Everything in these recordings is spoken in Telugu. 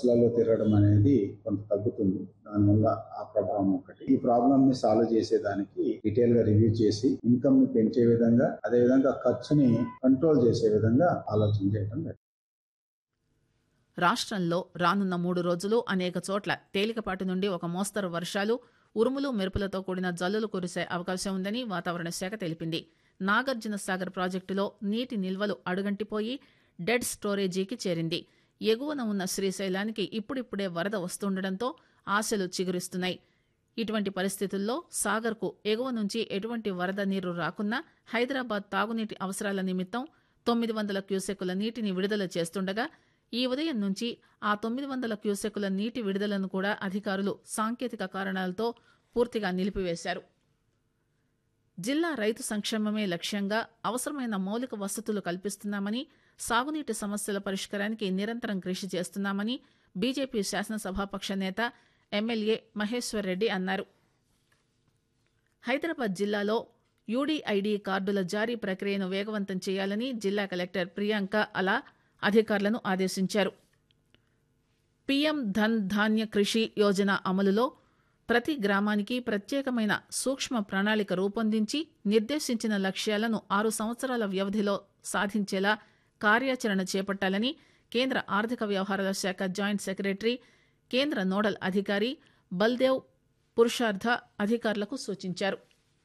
బస్సులలో తిరగడం అనేది కొంత తగ్గుతుంది దానివల్ల ఆ ప్రభావం ఒకటి ఈ ప్రాబ్లం ని సాల్వ్ చేసేదానికి డీటెయిల్ గా రివ్యూ చేసి ఇన్కమ్ ని పెంచే విధంగా అదే విధంగా ఖర్చుని కంట్రోల్ చేసే విధంగా ఆలోచన చేయడం జరిగింది. రాష్ట్రంలో రానున్న మూడు రోజులు అనేక చోట్ల తేలికపాటి నుండి ఒక మోస్తరు వర్షాలు ఉరుములు మెరుపులతో కూడిన జల్లులు కురిసే అవకాశం ఉందని వాతావరణ శాఖ తెలిపింది నాగార్జున సాగర్ ప్రాజెక్టులో నీటి నిల్వలు అడుగంటిపోయి డెడ్ స్టోరేజీకి చేరింది ఎగువన ఉన్న శ్రీశైలానికి ఇప్పుడిప్పుడే వరద వస్తుండటంతో ఆశలు చిగురిస్తున్నాయి ఇటువంటి పరిస్థితుల్లో సాగర్కు ఎగువ నుంచి ఎటువంటి వరద నీరు రాకున్నా హైదరాబాద్ తాగునీటి అవసరాల నిమిత్తం తొమ్మిది వందల క్యూసెక్కుల నీటిని విడుదల చేస్తుండగా ఈ ఉదయం నుంచి ఆ తొమ్మిది వందల క్యూసెక్కుల నీటి విడుదలను కూడా అధికారులు సాంకేతిక కారణాలతో పూర్తిగా నిలిపివేశారు జిల్లా రైతు సంక్షేమమే లక్ష్యంగా అవసరమైన మౌలిక వసతులు కల్పిస్తున్నామని సాగునీటి సమస్యల పరిష్కారానికి నిరంతరం కృషి చేస్తున్నామని బీజేపీ శాసనసభాపక్ష నేత ఎమ్మెల్యే మహేశ్వర్ రెడ్డి అన్నారు హైదరాబాద్ జిల్లాలో యూడీఐడీ కార్డుల జారీ ప్రక్రియను వేగవంతం చేయాలని జిల్లా కలెక్టర్ ప్రియాంక అలా అధికారులను ఆదేశించారు పీఎం ధన్ ధాన్య కృషి యోజన అమలులో ప్రతి గ్రామానికి ప్రత్యేకమైన సూక్ష్మ ప్రణాళిక రూపొందించి నిర్దేశించిన లక్ష్యాలను ఆరు సంవత్సరాల వ్యవధిలో సాధించేలా కార్యాచరణ చేపట్టాలని కేంద్ర ఆర్థిక వ్యవహారాల శాఖ జాయింట్ సెక్రటరీ కేంద్ర నోడల్ అధికారి బల్దేవ్ పురుషార్థ అధికారులకు సూచించారు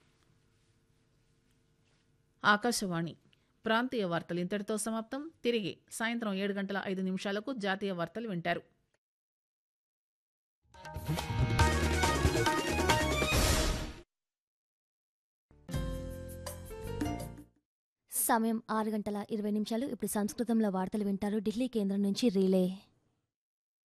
ఆకాశవాణి ప్రాంతీయ వార్తలు ఇంతటితో సమాప్తం తిరిగి సాయంత్రం ఏడు గంటల ఐదు నిమిషాలకు జాతీయ వార్తలు వింటారు సమయం ఆరు గంటల ఇరవై నిమిషాలు ఇప్పుడు సంస్కృతంలో వార్తలు వింటారు ఢిల్లీ కేంద్రం నుంచి రీలే